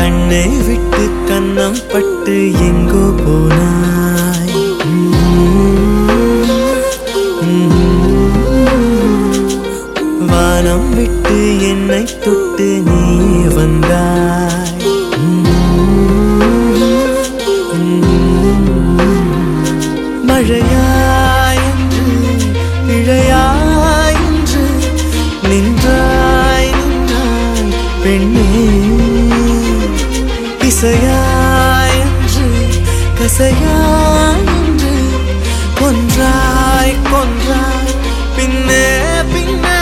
கண்ணை விட்டு கண்ணம் பட்டு எங்கோ போனாய் வானம் விட்டு என்னை தொட்டு நீ வந்தாய் மழையாயென்று இழையாயென்று நின்றாய் நின்றாய் பெண்ணே இசையாயென்று கசையாயென்று கொன்றாய் கொன்றாய் பின்னே பின்னே